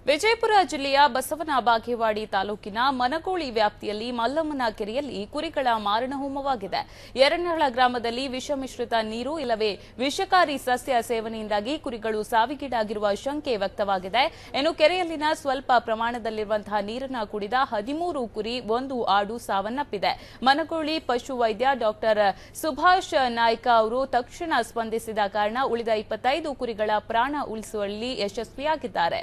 ವಿಜಯಪುರ ಜಿಲ್ಲೆಯ ಬಸವನ ಬಾಗೇವಾಡಿ ತಾಲೂಕಿನ ಮನಗೋಳಿ ವ್ಯಾಪ್ತಿಯಲ್ಲಿ ಮಲ್ಲಮ್ಮನ ಕೆರೆಯಲ್ಲಿ ಕುರಿಗಳ ಮಾರಣಹೋಮವಾಗಿದೆ ಯರನಹಳ ಗ್ರಾಮದಲ್ಲಿ ವಿಷಮಿಶ್ರಿತ ನೀರು ಇಲ್ಲವೇ ವಿಷಕಾರಿ ಸಸ್ಯ ಸೇವನೆಯಿಂದಾಗಿ ಕುರಿಗಳು ಸಾವಿಗೀಡಾಗಿರುವ ಶಂಕೆ ವ್ಯಕ್ತವಾಗಿದೆ ಇನ್ನು ಕೆರೆಯಲ್ಲಿನ ಸ್ವಲ್ಪ ಪ್ರಮಾಣದಲ್ಲಿರುವಂತಹ ನೀರನ್ನ ಕುಡಿದ ಹದಿಮೂರು ಕುರಿ ಒಂದು ಆಡು ಸಾವನ್ನಪ್ಪಿದೆ ಮನಗೋಳಿ ಪಶು ವೈದ್ಯ ಡಾಕ್ಟರ್ ಸುಭಾಷ್ ನಾಯ್ಕ ಅವರು ತಕ್ಷಣ ಸ್ಪಂದಿಸಿದ ಕಾರಣ ಉಳಿದ ಇಪ್ಪತ್ತೈದು ಕುರಿಗಳ ಪ್ರಾಣ ಉಳಿಸುವಲ್ಲಿ ಯಶಸ್ವಿಯಾಗಿದ್ದಾರೆ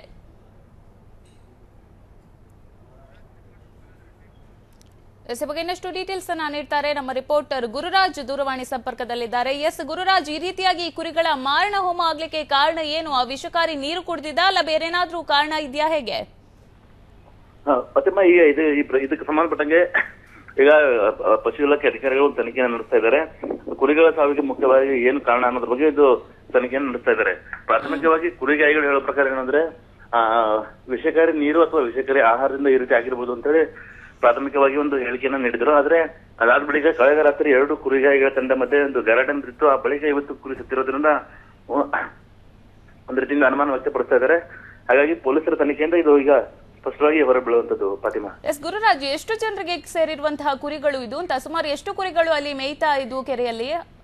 ಎಸ್ ಈ ಬಗ್ಗೆ ಇನ್ನಷ್ಟು ಡೀಟೇಲ್ಸ್ ಅನ್ನ ನೀಡ್ತಾರೆ ನಮ್ಮ ರಿಪೋರ್ಟರ್ ಗುರುರಾಜ್ ದೂರವಾಣಿ ಸಂಪರ್ಕದಲ್ಲಿದ್ದಾರೆ ಎಸ್ ಗುರುರಾಜ್ ಈ ರೀತಿಯಾಗಿ ಈ ಕುರಿಗಳ ಮಾರಣ ಹೋಮ ಆಗ್ಲಿಕ್ಕೆ ಕಾರಣ ಏನು ಆ ವಿಷಕಾರಿ ನೀರು ಕುಡಿದಿದ್ದ ಅಲ್ಲ ಬೇರೇನಾದ್ರೂ ಕಾರಣ ಇದೆಯಾ ಹೇಗೆ ಹಾ, ಫಾತಿಮಾ ಈಗ ಇದು ಈ ಪ್ರ- ಇದಕ್ಕೆ ಸಂಬಂಧಪಟ್ಟಂಗೆ ಈಗ ಅ, ಪಶು ಇಲಾಖೆ ಅಧಿಕಾರಿಗಳು ಒಂದು ತನಿಖೆಯನ್ನು ನಡೆಸ್ತಾ ಇದ್ದಾರೆ ಕುರಿಗಳ ಸಾವಿಗೆ ಮುಖ್ಯವಾಗಿ ಏನು ಕಾರಣ ಅನ್ನೋದ್ರ ಬಗ್ಗೆ ಇದು ತನಿಖೆಯನ್ನು ನಡೆಸ್ತಾ ಇದ್ದಾರೆ ಪ್ರಾಥಮಿಕವಾಗಿ ಕುರಿಗಾಯಿಗಳು ಹೇಳೋ ಪ್ರಕಾರ ಏನಂದ್ರೆ ಆ ವಿಷಕಾರಿ ನೀರು ಅಥವಾ ವಿಷಕಾರಿ ಆಹಾರದಿಂದ ಈ ರೀತಿ ಆಗಿರ್ಬೋದು ಅಂತೇಳಿ ಪ್ರಾಥಮಿಕವಾಗಿ ಒಂದು ಹೇಳಿಕೆಯನ್ನ ನೀಡಿದ್ರು ಆದ್ರೆ ಅದಾದ ಬಳಿಕ ಕಳೆದ ರಾತ್ರಿ ಎರಡು ಕುರಿಗಾಯಿಗಳ ತಂಡ ಮಧ್ಯೆ ಒಂದು ಗಲಾಟೆ ನಡೆದಿತ್ತು ಆ ಬಳಿಕ ಇವತ್ತು ಕುರಿ ಸತ್ತಿರೋದ್ರಿಂದ ಉ- ಒಂದ್ ರೀತಿಯಿಂದ ಅನುಮಾನ ವ್ಯಕ್ತಪಡಿಸ್ತಾ ಇದ್ದಾರೆ ಹಾಗಾಗಿ ಪೊಲೀಸರ ತನಿಖೆಯಿಂದ ಇದು ಈಗ ಸ್ಪಷ್ಟವಾಗಿ ಹೊರಬೀಳುವಂತದ್ದು ಫಾತಿಮಾ ಎಸ್ ಗುರುರಾಜ್ ಎಷ್ಟು ಜನರಿಗೆ ಸೇರಿರುವಂತಹ ಕುರಿಗಳು ಇದು ಅಂತ ಸುಮಾರು ಎಷ್ಟು ಕುರಿಗಳು ಅಲ್ಲಿ ಮೇಯ್ತಾ ಇದ್ವು ಕೆರೆಯಲ್ಲಿ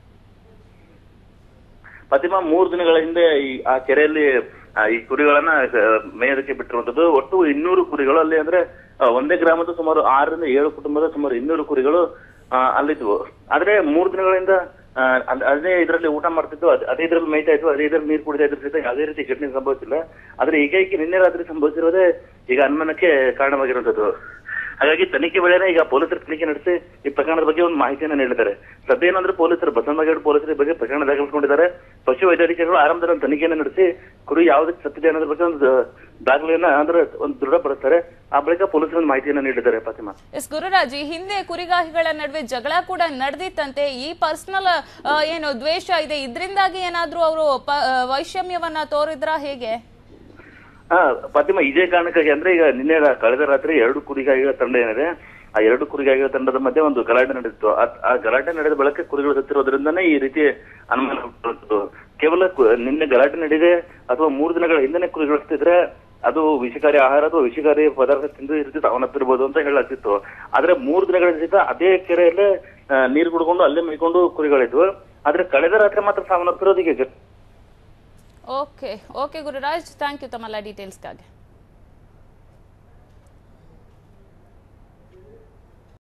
ಫಾತಿಮಾ ಮೂರು ದಿನಗಳ ಹಿಂದೆ ಈ ಆ ಕೆರೆಯಲ್ಲಿ ಆ, ಈ ಕುರಿಗಳನ್ನ ಆ, ಮೇಯೋದಕ್ಕೆ ಬಿಟ್ಟಿರುವಂತದ್ದು ಒಟ್ಟು ಇನ್ನೂರು ಕುರಿಗಳು ಅಲ್ಲಿ ಅಂದ್ರೆ ಆ, ಒಂದೇ ಗ್ರಾಮದ ಸುಮಾರು ಆರರಿಂದ ಏಳು ಕುಟುಂಬದ ಸುಮಾರು ಇನ್ನೂರು ಕುರಿಗಳು ಆ, ಅಲ್ಲಿದ್ವು ಆದ್ರೆ ಮೂರು ದಿನಗಳಿಂದ ಆ, ಅದ್- ಅದೇ ಇದರಲ್ಲಿ ಊಟ ಮಾಡ್ತಿದ್ದು ಅದ್- ಅದೇ ಇದ್ರಲ್ಲಿ ಮೇಯ್ತಾ ಇದ್ವು ಅದೇ ಇದ್ರಲ್ಲಿ ನೀರು ಕುಡಿತಾ ಇದ್ರ ಜೊತೆ ಯಾವುದೇ ರೀತಿ ಘಟನೆ ಸಂಭವಿಸಿಲ್ಲ ಆದ್ರೆ ಏಕೈಕಿ ನಿನ್ನೆ ರಾತ್ರಿ ಸಂಭವಿಸಿರೋದೇ ಈಗ ಅನುಮಾನಕ್ಕೆ ಕಾರಣವಾಗಿರುವಂತದ್ದು ಹಾಗಾಗಿ ತನಿಖೆ ವೇಳೆನೇ ಈಗ ಪೊಲೀಸರು ತನಿಖೆ ನಡೆಸಿ ಈ ಪ್ರಕರಣದ ಬಗ್ಗೆ ಒಂದು ಮಾಹಿತಿಯನ್ನ ನೀಡಿದ್ದಾರೆ ಸದ್ಯ ಏನಂದ್ರೆ ಪೊಲೀಸರು ಬಸವನಗೇಡ್ ಪೊಲೀಸರ ಈ ಬಗ್ಗೆ ಪ್ರಕರಣ ದಾಖಲಿಸಿಕೊಂಡಿದ್ದಾರೆ ಪಶು ವೈದ್ಯಾಧಿಕಾರಿಗಳು ಆರಂಭದಲ್ಲಿ ಒಂದು ತನಿಖೆಯನ್ನು ನಡೆಸಿ ಕುರಿ ಯಾವುದಕ್ಕೆ ಸತ್ತಿದೆ ಅನ್ನೋದ್ರ ಬಗ್ಗೆ ಒಂದು ದಾಖಲೆಯನ್ನ ಅಂದ್ರೆ ಒಂದು ದೃಢಪಡಿಸ್ತಾರೆ ಆ ಬಳಿಕ ಪೊಲೀಸರು ಒಂದು ಮಾಹಿತಿಯನ್ನ ನೀಡಿದ್ದಾರೆ ಫಾತಿಮಾ ಎಸ್ ಗುರುರಾಜ್ ಈ ಹಿಂದೆ ಕುರಿಗಾಹಿಗಳ ನಡುವೆ ಜಗಳ ಕೂಡ ನಡೆದಿತ್ತಂತೆ ಈ ಪರ್ಸನಲ್ ಏನು ದ್ವೇಷ ಇದೆ ಇದರಿಂದಾಗಿ ಏನಾದ್ರೂ ಅವರು ವೈಷಮ್ಯವನ್ನ ತೋರಿದ್ರಾ ಹೇಗೆ ಹಾ ಫಾತಿಮಾ ಇದೇ ಕಾರಣಕ್ಕಾಗಿ ಅಂದ್ರೆ ಈಗ ನಿನ್ನೆ ರಾ- ಕಳೆದ ರಾತ್ರಿ ಎರಡು ಕುರಿಗಾಯಿಗಳ ತಂಡ ಏನಿದೆ ಆ ಎರಡು ಕುರಿಗಾಯಿಗಳ ತಂಡದ ಮಧ್ಯೆ ಒಂದು ಗಲಾಟೆ ನಡೆದಿತ್ತು ಆ- ಆ ಗಲಾಟೆ ನಡೆದ ಬಳಿಕ ಕುರಿಗಳು ಸತ್ತಿರೋದ್ರಿಂದನೇ ಈ ರೀತಿ ಅನುಮಾನ ಹುಟ್ಟುವಂಥದ್ದು. ಕೇವಲ ಕು- ನಿನ್ನೆ ಗಲಾಟೆ ನಡೆದಿದೆ ಅಥವಾ ಮೂರು ದಿನಗಳ ಹಿಂದೆನೆ ಕುರಿಗಳು ಸತ್ತಿದ್ರೆ ಅದು ವಿಷಕಾರಿ ಆಹಾರ ಅಥವಾ ವಿಷಕಾರಿ ಪದಾರ್ಥ ತಿಂದು ಈ ರೀತಿ ಸಾವನ್ನಪ್ಪಿರ್ಬೋದು ಅಂತ ಹೇಳಾಗ್ತಿತ್ತು ಆದ್ರೆ ಮೂರು ದಿನಗಳ ಸಹಿತ ಅದೇ ಕೆರೆಯಲ್ಲೇ ಆ, ನೀರು ಕುಡ್ಕೊಂಡು ಅಲ್ಲೇ ಮೇಯ್ಕೊಂಡು ಕುರಿಗಳಿದ್ವು ಆದ್ರೆ ಕಳೆದ ರಾತ್ರಿ ಮಾತ್ರ ಸಾವನ್ನಪ್ಪಿರೋದು ಈಗ okay okay Gururaj thank you ತಮ್ಮೆಲ್ಲ ಡೀಟೇಲ್ಸ್ಗಾಗಿ